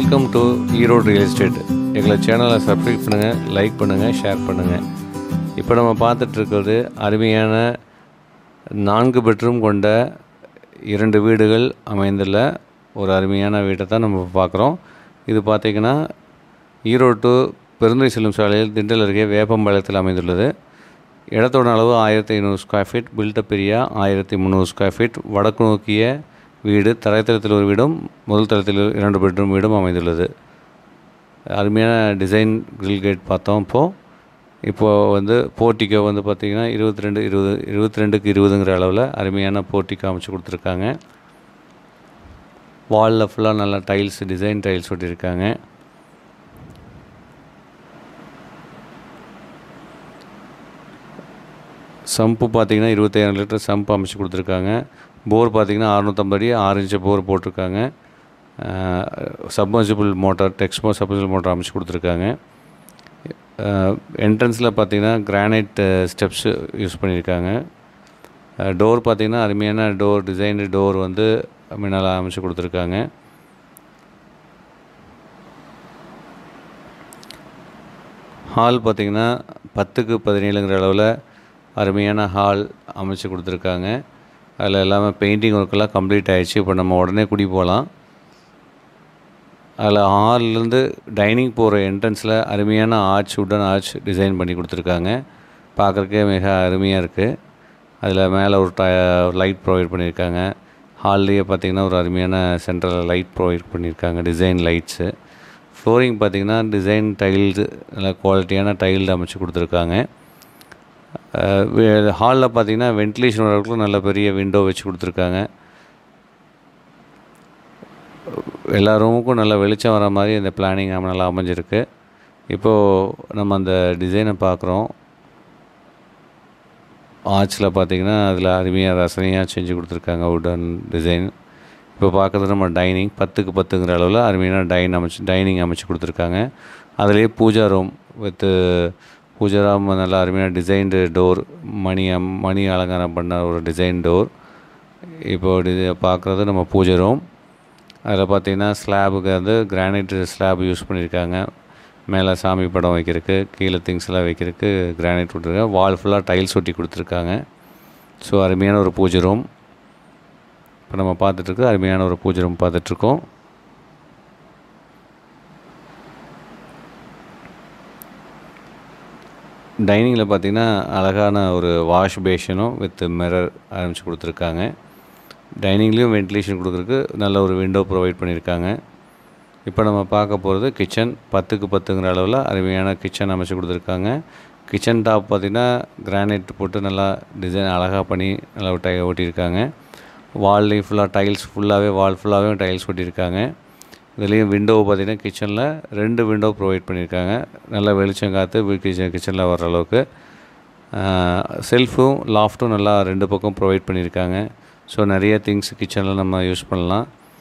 welcome to Erode real estate எங்களை சேனலை subscribe பண்ணுங்கள் லைக் பண்ணுங்கள் ஷேர் பண்ணுங்கள் இப்போ நம்ம பார்த்துட்டு இருக்கிறது அருமையான நான்கு பெட்ரூம் கொண்ட இரண்டு வீடுகள் அமைந்துள்ள ஒரு அருமையான வீட்டை தான் நம்ம பார்க்குறோம் இது பார்த்திங்கன்னா ஈரோடு டு பெருந்துறை செல்லும் சாலையில் திண்டல் அருகே வேப்பம்பாளையத்தில் அமைந்துள்ளது இடத்தோட அளவு ஆயிரத்தி ஐநூறு ஸ்கொயர் ஃபீட் பில்டப் ஏரியா ஆயிரத்தி முந்நூறு ஸ்கொயர் ஃபீட் வடக்கு நோக்கிய வீடு தரைத்தளத்தில் ஒரு வீடும் முதல் தளத்தில் இரண்டு பெட்ரூம் வீடும் அமைந்துள்ளது அருமையான டிசைன் கிரில் கேட் பார்த்தோம் இப்போது இப்போது வந்து போர்ட்டிக்கோ வந்து பார்த்திங்கன்னா இருபத்தி ரெண்டு இருபது இருபத்தி ரெண்டுக்கு இருபதுங்கிற அளவில் அருமையான போர்ட்டிக்கோ அமைச்சு கொடுத்துருக்காங்க வாலில் ஃபுல்லாக நல்லா டைல்ஸ் டிசைன் டைல்ஸ் ஒட்டியிருக்காங்க சம்பு பார்த்தீங்கன்னா இருபத்தாயிரம் லிட்டர் சம்பு அமைச்சு கொடுத்துருக்காங்க போர் பார்த்தீங்கன்னா அறுநூத்தம்பது அடி ஆறு இன்ச்சு போர் போட்டிருக்காங்க submersible motor Texmo submersible motor அமைச்சு கொடுத்துருக்காங்க என்ட்ரன்ஸில் பார்த்தீங்கன்னா கிரானைட் ஸ்டெப்ஸ் யூஸ் பண்ணியிருக்காங்க டோர் பார்த்தீங்கன்னா அருமையான டோர் டிசைன்டு டோர் வந்து முன்னால் அமைச்சு கொடுத்துருக்காங்க ஹால் பார்த்திங்கன்னா பத்துக்கு பதினேழுங்கிற அளவில் அருமையான ஹால் அமைச்சு கொடுத்துருக்காங்க அதில் எல்லாமே பெயிண்டிங் ஒர்க்கெல்லாம் கம்ப்ளீட் ஆகிடுச்சு இப்போ நம்ம உடனே குடி போகலாம் அதில் ஹால்லேருந்து டைனிங் போகிற என்ட்ரன்ஸில் அருமையான ஆர்ச் உட்டன் ஆர்ச் டிசைன் பண்ணி கொடுத்துருக்காங்க பார்க்குறக்கே மிக அருமையாக இருக்குது அதில் மேலே ஒரு ட லைட் ப்ரொவைட் பண்ணியிருக்காங்க ஹால்லேயே பார்த்திங்கன்னா ஒரு அருமையான சென்ட்ரல் லைட் ப்ரொவைட் பண்ணியிருக்காங்க டிசைன் லைட்ஸு ஃப்ளோரிங் பார்த்திங்கன்னா டிசைன் டைல்டு நல்ல குவாலிட்டியான டைல்டு அமைச்சு கொடுத்துருக்காங்க ஹாலில் பார்த்தீங்கன்னா வென்டிலேஷன் வரவங்களுக்கும் நல்ல பெரிய விண்டோ வச்சு கொடுத்துருக்காங்க எல்லா ரூமுக்கும் நல்ல வெளிச்சம் வர மாதிரி இந்த பிளானிங் நல்லா அமைஞ்சிருக்கு இப்போது நம்ம அந்த டிசைனை பார்க்குறோம் ஆர்ச்சில் பார்த்தீங்கன்னா அதில் அருமையாக ரசனையாக செஞ்சு கொடுத்துருக்காங்க உடன் டிசைன் இப்போ பார்க்குறது நம்ம டைனிங் பத்துக்கு பத்துங்கிற அளவில் அருமையான டைன் அமைச்சு டைனிங் அமைச்சு கொடுத்துருக்காங்க அதுலேயே pooja room with pooja room நல்லா அருமையான டிசைன்டு டோர் மணி மணி அலங்காரம் பண்ண ஒரு டிசைன் டோர் இப்போது இது பார்க்குறது நம்ம பூஜை ரூம் அதில் பார்த்திங்கன்னா ஸ்லாபுக்கு வந்து கிரானைட் ஸ்லாப் யூஸ் பண்ணியிருக்காங்க மேலே சாமி படம் வைக்கிறதுக்கு கீழே திங்ஸ்லாம் வைக்கிறதுக்கு கிரானைட் விட்டுருக்காங்க வால் ஃபுல்லாக டைல்ஸ் ஒட்டி கொடுத்துருக்காங்க ஸோ அருமையான ஒரு பூஜை ரூம் இப்போ நம்ம பார்த்துட்ருக்கு அருமையான ஒரு பூஜை ரூம் பார்த்துட்ருக்கோம் டைனிங்கில் பார்த்திங்கன்னா அழகான ஒரு வாஷ் பேஷனும் வித் மிரர் ஆரம்பித்து கொடுத்துருக்காங்க டைனிங்லேயும் வென்டிலேஷன் கொடுக்குறதுக்கு நல்ல ஒரு விண்டோ ப்ரொவைட் பண்ணியிருக்காங்க இப்போ நம்ம பார்க்க போகிறது கிச்சன் பத்துக்கு பத்துங்கிற அளவில் அருமையான கிச்சன் அமைச்சு கொடுத்துருக்காங்க கிச்சன் டாப் பார்த்திங்கன்னா கிரானைட் போட்டு நல்லா டிசைன் அழகாக பண்ணி நல்லா டை ஓட்டியிருக்காங்க வால்லையும் ஃபுல்லாக டைல்ஸ் ஃபுல்லாகவே வால் ஃபுல்லாகவே டைல்ஸ் ஒட்டியிருக்காங்க இதுலேயும் விண்டோ பார்த்திங்கன்னா கிச்சனில் ரெண்டு விண்டோ ப்ரொவைட் பண்ணியிருக்காங்க நல்லா வெளிச்சம் காற்று கிச்சன் கிச்சனில் வர அளவுக்கு செல்ஃபும் லாஃப்ட்டும் நல்லா ரெண்டு பக்கம் ப்ரொவைட் பண்ணியிருக்காங்க ஸோ நிறைய திங்ஸ் கிச்சனில் நம்ம யூஸ் பண்ணலாம்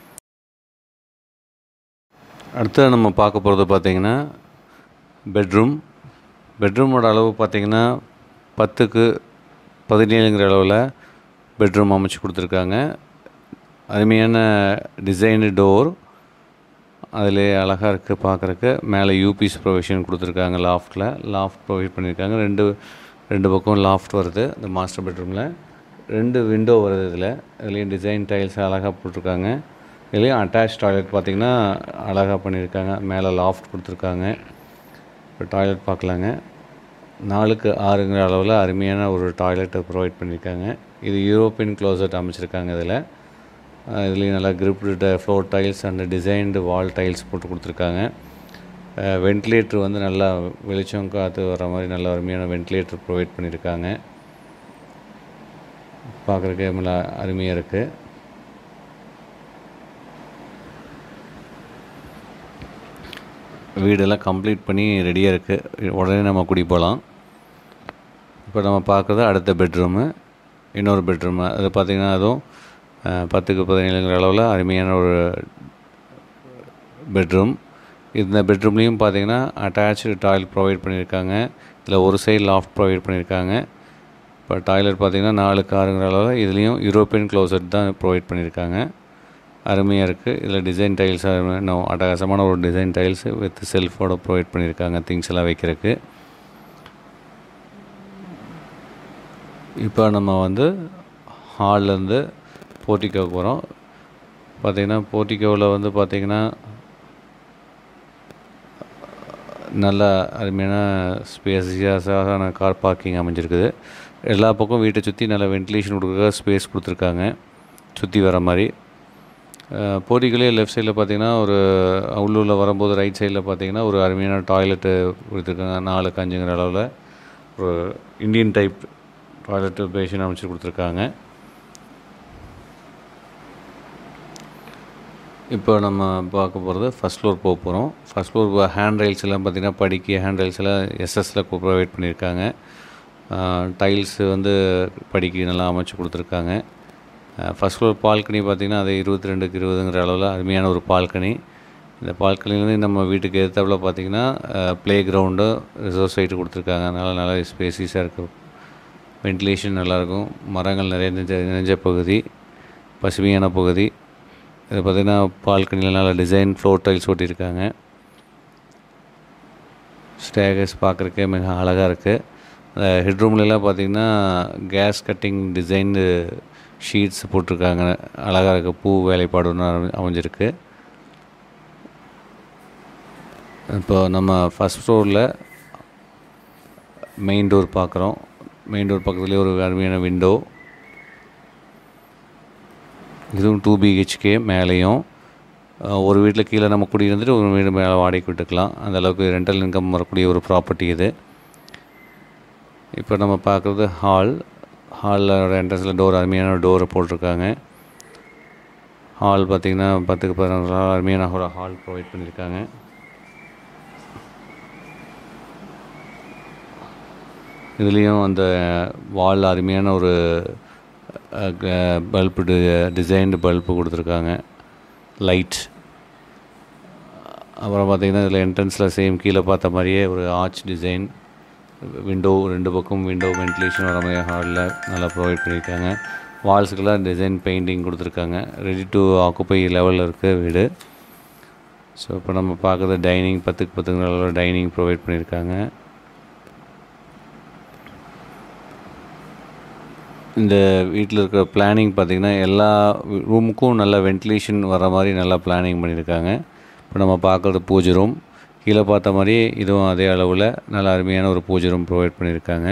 அடுத்து நம்ம பார்க்க போகிறது பார்த்திங்கன்னா பெட்ரூம் பெட்ரூமோட அளவு பார்த்திங்கன்னா பத்துக்கு பதினேழுங்கிற அளவில் பெட்ரூம் அமைச்சு கொடுத்துருக்காங்க அருமையான டிசைனு டோர் அதில் அழகாக இருக்குது பார்க்குறக்கு மேலே யூபிஸ் ப்ரொவிஷன் கொடுத்துருக்காங்க லாஃப்டில் லாஃப்ட் ப்ரொவைட் பண்ணியிருக்காங்க ரெண்டு ரெண்டு பக்கம் லாஃப்ட் வருது இந்த மாஸ்டர் பெட்ரூமில் ரெண்டு விண்டோ வருது இதில் இதுலேயும் டிசைன் டைல்ஸ் அழகாக போட்டிருக்காங்க இதுலேயும் அட்டாச் டாய்லெட் பார்த்திங்கன்னா அழகாக பண்ணியிருக்காங்க மேலே லாஃப்ட் கொடுத்துருக்காங்க இப்போ டாய்லெட் பார்க்கலாங்க நாலுக்கு ஆறுங்கிற அளவில் அருமையான ஒரு டாய்லெட்டை ப்ரொவைட் பண்ணியிருக்காங்க இது யூரோப்பியன் க்ளோசட் அமைச்சிருக்காங்க இதில் இதுலேயும் நல்லா gripped floor tiles and designed wall tiles போட்டு கொடுத்துருக்காங்க வென்டிலேட்டர் வந்து நல்லா வெளிச்சம் காற்று வர மாதிரி நல்ல அருமையான வென்டிலேட்டர் ப்ரொவைட் பண்ணியிருக்காங்க பார்க்குறக்கே நல்லா அருமையாக இருக்குது வீடெல்லாம் கம்ப்ளீட் பண்ணி ரெடியாக இருக்குது உடனே நம்ம குடி போகலாம் இப்போ நம்ம பார்க்குறது அடுத்த பெட்ரூமு இன்னொரு பெட்ரூமு அது பார்த்திங்கன்னா அதுவும் பத்துக்கு பதினேழுங்கிற அளவில் அருமையான ஒரு பெட்ரூம் இந்த பெட்ரூம்லேயும் பார்த்திங்கன்னா அட்டாச்சு டாய்லெட் ப்ரொவைட் பண்ணியிருக்காங்க இதில் ஒரு சைடு லாஃப்ட் ப்ரொவைட் பண்ணியிருக்காங்க இப்போ டாய்லெட் பார்த்திங்கன்னா நாலு காருங்கிற அளவில் இதுலேயும் யூரோப்பியன் க்ளோசட் தான் ப்ரொவைட் பண்ணியிருக்காங்க அருமையாக இருக்குது இதில் டிசைன் டைல்ஸ் இன்னும் அட்டகாசமான ஒரு டிசைன் டைல்ஸ் வித் செல்ஃபோட ப்ரொவைட் பண்ணியிருக்காங்க திங்ஸ் எல்லாம் வைக்கிறதுக்கு இப்போ நம்ம வந்து ஹால்லேருந்து போர்ட்டிக்கோவுக்கு போகிறோம் பார்த்திங்கன்னா போர்ட்டிக்கோவில் வந்து பார்த்திங்கன்னா நல்ல அருமையான ஸ்பேசியஸான கார் பார்க்கிங் அமைஞ்சிருக்குது எல்லா பக்கம் வீட்டை சுற்றி நல்ல வென்டிலேஷன் கொடுக்குற ஸ்பேஸ் கொடுத்துருக்காங்க சுற்றி வர மாதிரி போர்ட்டிக்கோலே லெஃப்ட் சைடில் பார்த்தீங்கன்னா ஒரு உள்ளூரில் வரும்போது ரைட் சைடில் பார்த்தீங்கன்னா ஒரு அருமையான டாய்லெட்டு கொடுத்துருக்காங்க நாலுக்கு அஞ்சுங்கிற அளவில் ஒரு இந்தியன் டைப் டாய்லெட் பேஷன் அமைச்சு கொடுத்துருக்காங்க இப்போ நம்ம பார்க்க போகிறது ஃபஸ்ட் ஃப்ளோர் போக போகிறோம் ஃபஸ்ட் ஃப்ளோர் ஹேண்ட் ரைல்ஸ் எல்லாம் பார்த்திங்கன்னா படிக்க ஹேண்ட் ரைல்ஸ் எல்லாம் எஸ்எஸில் ப்ரொவைட் பண்ணியிருக்காங்க டைல்ஸ் வந்து படிக்க நல்லா அமைச்சு கொடுத்துருக்காங்க ஃபஸ்ட் ஃப்ளோர் பால்கனி பார்த்திங்கன்னா அது இருபத்தி ரெண்டுக்கு இருபதுங்கிற அளவில் அருமையான ஒரு பால்கனி இந்த பால்கனிலேருந்து நம்ம வீட்டுக்கு எதிர்த்தாப்புல பார்த்திங்கன்னா ப்ளே கிரவுண்டு ரிசர்வ் சைட்டு கொடுத்துருக்காங்க அதனால் நல்லா ஸ்பேசிஸாக இருக்குது வென்டிலேஷன் நல்லாயிருக்கும் மரங்கள் நிறைய நிறைஞ்ச நிறைஞ்ச பகுதி பசுமையான பகுதி இது பார்த்திங்கன்னா பால்கனியில் நல்ல டிசைன் ஃப்ளோர் டைல்ஸ் ஒட்டியிருக்காங்க ஸ்டேகஸ் பார்க்குறக்கே மிக அழகாக இருக்குது ஹெட்ரூம்லலாம் பார்த்திங்கன்னா கேஸ் கட்டிங் டிசைன் ஷீட்ஸ் போட்டிருக்காங்க அழகாக இருக்குது பூ வேலைப்பாடு ஒன்று அமைஞ்சிருக்கு இப்போ நம்ம ஃபஸ்ட் ஃப்ளோரில் மெயின் டோர் பார்க்குறோம் மெயின் டோர் பக்கத்துலேயே ஒரு அருமையான விண்டோ இதுவும் டூ பிஹெச்கே மேலேயும் ஒரு வீட்டில் கீழே நம்ம குடியிருந்துட்டு ஒரு வீடு மேலே வாடகைக்கு விட்டுக்கலாம் அந்த அளவுக்கு ரெண்டல் இன்கம் வரக்கூடிய ஒரு ப்ராப்பர்ட்டி இது இப்போ நம்ம பார்க்குறது ஹால் ஹாலில் என்ட்ரன்ஸில் டோர் அருமையான டோரை போட்டிருக்காங்க ஹால் பார்த்திங்கன்னா பத்துக்கு பதினொன்று அருமையான ஒரு ஹால் ப்ரொவைட் பண்ணியிருக்காங்க இதுலேயும் அந்த வால் அருமையான ஒரு பல்பு டிசைன்டு பல்பு கொடுத்துருக்காங்க லைட் அப்புறம் பார்த்திங்கன்னா இதில் என்ட்ரன்ஸில் சேம் கீழே பார்த்த மாதிரியே ஒரு ஆர்ச் டிசைன் விண்டோ ரெண்டு பக்கம் விண்டோ வென்டிலேஷன் வர மாதிரி ஹாலில் நல்லா ப்ரொவைட் பண்ணியிருக்காங்க வால்ஸுக்கெல்லாம் டிசைன் பெயிண்டிங் கொடுத்துருக்காங்க ரெடி டு ஆக்குப்பை லெவலில் இருக்க வீடு ஸோ இப்போ நம்ம பார்க்குறது டைனிங் பத்துக்கு பத்துங்கிற அளவில் டைனிங் ப்ரொவைட் பண்ணியிருக்காங்க இந்த வீட்டில் இருக்கிற பிளானிங் பார்த்திங்கன்னா எல்லா ரூமுக்கும் நல்ல வென்டிலேஷன் வர மாதிரி நல்லா பிளானிங் பண்ணியிருக்காங்க இப்போ நம்ம பார்க்குறது பூஜை ரூம் கீழே பார்த்த மாதிரி இதுவும் அதே அளவில் நல்ல அருமையான ஒரு பூஜை ரூம் ப்ரொவைட் பண்ணியிருக்காங்க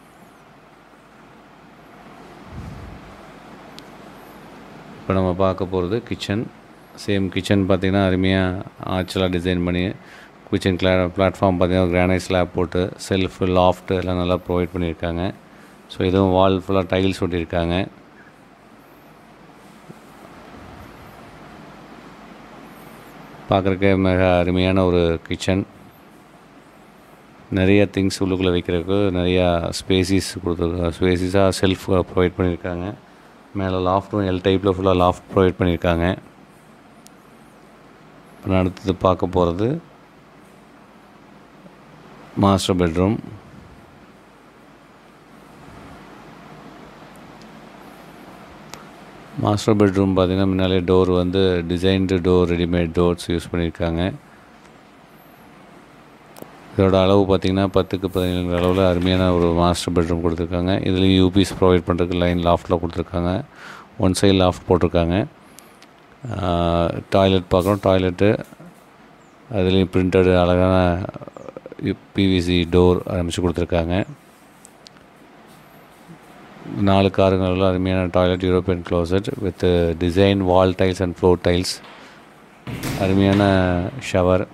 இப்போ நம்ம பார்க்க போகிறது கிச்சன் சேம் கிச்சன் பார்த்திங்கன்னா அருமையாக ஆச்சலாக டிசைன் பண்ணி கிச்சன் கிளா பிளாட்ஃபார்ம் பார்த்திங்கன்னா கிரானைட் ஸ்லாப் போட்டு செல்ஃப் லாஃப்ட் எல்லாம் நல்லா ப்ரொவைட் பண்ணியிருக்காங்க ஸோ இதுவும் வால் ஃபுல்லாக டைல்ஸ் ஒட்டியிருக்காங்க பார்க்குறக்கே மிக அருமையான ஒரு கிச்சன் நிறைய திங்ஸ் உள்ளுக்குள்ளே வைக்கிறதுக்கு நிறையா ஸ்பேசிஸ் கொடுத்துருக்காங்க ஸ்பேசிஸாக செல்ஃப் ப்ரொவைட் பண்ணியிருக்காங்க மேலே லாஃப்ட்டும் எல் டைப்பில் ஃபுல்லாக லாஃப்ட் ப்ரொவைட் பண்ணியிருக்காங்க இப்போ அடுத்தது பார்க்க போகிறது மாஸ்டர் பெட்ரூம் மாஸ்டர் பெட்ரூம் பார்த்திங்கன்னா முன்னாலே டோர் வந்து designed door readymade doors use பண்ணியிருக்காங்க இதோட அளவு பார்த்திங்கன்னா பத்துக்கு பதினேழு அளவில் அருமையான ஒரு மாஸ்டர் பெட்ரூம் கொடுத்துருக்காங்க இதுலேயும் யூபிஸ் ப்ரொவைட் பண்ணுறதுக்கு லைன் லாஃப்டில் கொடுத்துருக்காங்க ஒன் சைடு லாஃப்ட் போட்டிருக்காங்க டாய்லெட் பார்க்குறோம் டாய்லெட்டு அதுலேயும் பிரிண்டடு அழகான பிவிசி டோர் ஆரம்பித்து கொடுத்துருக்காங்க நாலு காருங்களில் அருமையான toilet European closet with design wall tiles and floor tiles அருமையான ஷவர்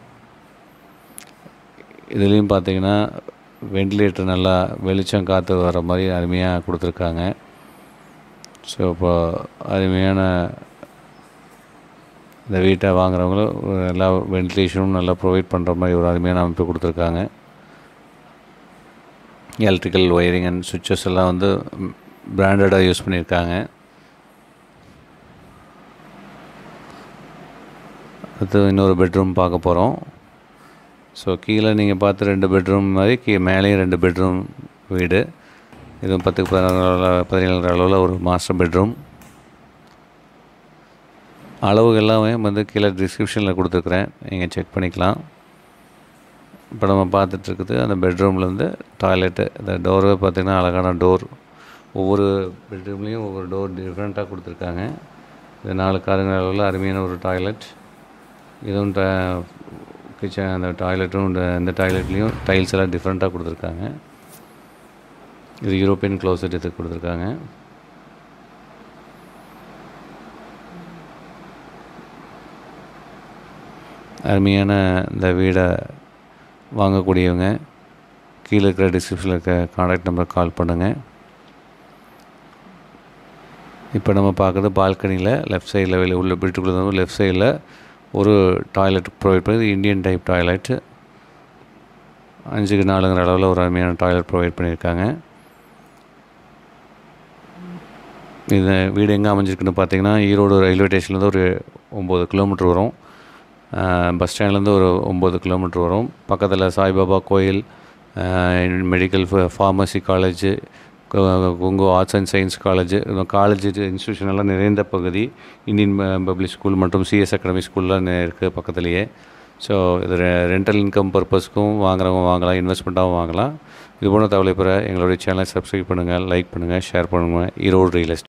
இதுலேயும் பார்த்தீங்கன்னா வெண்டிலேட்டர் நல்லா வெளிச்சம் காற்று வர மாதிரி அருமையாக கொடுத்துருக்காங்க ஸோ இப்போ அருமையான இந்த வீட்டை வாங்குறவங்களும் எல்லா வென்டிலேஷனும் நல்லா ப்ரொவைட் பண்ணுற மாதிரி ஒரு அருமையான அமைப்பு கொடுத்துருக்காங்க எலக்ட்ரிக்கல் ஒயரிங் அண்ட் சுவிட்சஸ் எல்லாம் வந்து பிராண்டடாக யூஸ் பண்ணியிருக்காங்க அடுத்து இன்னொரு பெட்ரூம் பார்க்க போகிறோம் ஸோ கீழே நீங்கள் பார்த்து ரெண்டு பெட்ரூம் மாதிரி கீ மேலேயும் ரெண்டு பெட்ரூம் வீடு இதுவும் பத்துக்கு பதினாறு அளவில் பதினேழு அளவில் ஒரு மாஸ்டர் பெட்ரூம் அளவு எல்லாமே வந்து கீழே டிஸ்கிரிப்ஷனில் கொடுத்துருக்குறேன் நீங்கள் செக் பண்ணிக்கலாம் இப்போ நம்ம பார்த்துட்ருக்குது அந்த பெட்ரூம்லேருந்து டாய்லெட்டு இந்த டோரே பார்த்திங்கன்னா அழகான டோர் ஒவ்வொரு பெட்ரூம்லேயும் ஒவ்வொரு டோர் டிஃப்ரெண்ட்டாக கொடுத்துருக்காங்க இது நாலு காருங்க அளவில் அருமையான ஒரு டாய்லெட் இதுவும் ட கிச்சன் அந்த டாய்லெட்டும் இந்த இந்த டாய்லெட்லேயும் டைல்ஸ் எல்லாம் டிஃப்ரெண்ட்டாக கொடுத்துருக்காங்க இது யூரோப்பியன் க்ளோசெட் இது கொடுத்துருக்காங்க அருமையான இந்த வீடை வாங்கக்கூடியவங்க கீழே இருக்கிற டிஸ்கிரிப்ஷனில் இருக்க காண்டாக்ட் நம்பருக்கு கால் பண்ணுங்கள் இப்போ நம்ம பார்க்குறது பால்கனியில் லெஃப்ட் சைடில் வெளியே உள்ள வீட்டுக்குள்ளே லெஃப்ட் சைடில் ஒரு டாய்லெட் ப்ரொவைட் பண்ணுது இந்தியன் டைப் டாய்லெட் அஞ்சுக்கு நாலுங்கிற அளவில் ஒரு அருமையான டாய்லெட் ப்ரொவைட் பண்ணியிருக்காங்க இது வீடு எங்கே அமைஞ்சிருக்குன்னு பார்த்தீங்கன்னா ஈரோடு ரயில்வே ஸ்டேஷன்லேருந்து ஒரு ஒம்பது கிலோமீட்டர் வரும் பஸ் ஸ்டாண்ட்லேருந்து ஒரு ஒம்பது கிலோமீட்டர் வரும் பக்கத்தில் சாய்பாபா கோயில் medical pharmacy college Kongu arts and science college college institution எல்லாம் நிறைந்த பகுதி இந்தியன் பப்ளிக் ஸ்கூல் மற்றும் சிஎஸ் அகாடமி ஸ்கூல்லாம் இருக்குது பக்கத்துலேயே ஸோ இது ரெண்டல் இன்கம் பர்பஸ்க்கும் வாங்குறவங்க வாங்கலாம் இன்வெஸ்ட்மெண்ட்டாகவும் வாங்கலாம் இது போன்ற தகவலை பெற எங்களுடைய சேனலை சப்ஸ்கிரைப் பண்ணுங்கள் லைக் பண்ணுங்கள் ஷேர் பண்ணுங்கள் ஈரோடு ரியல் எஸ்டேட்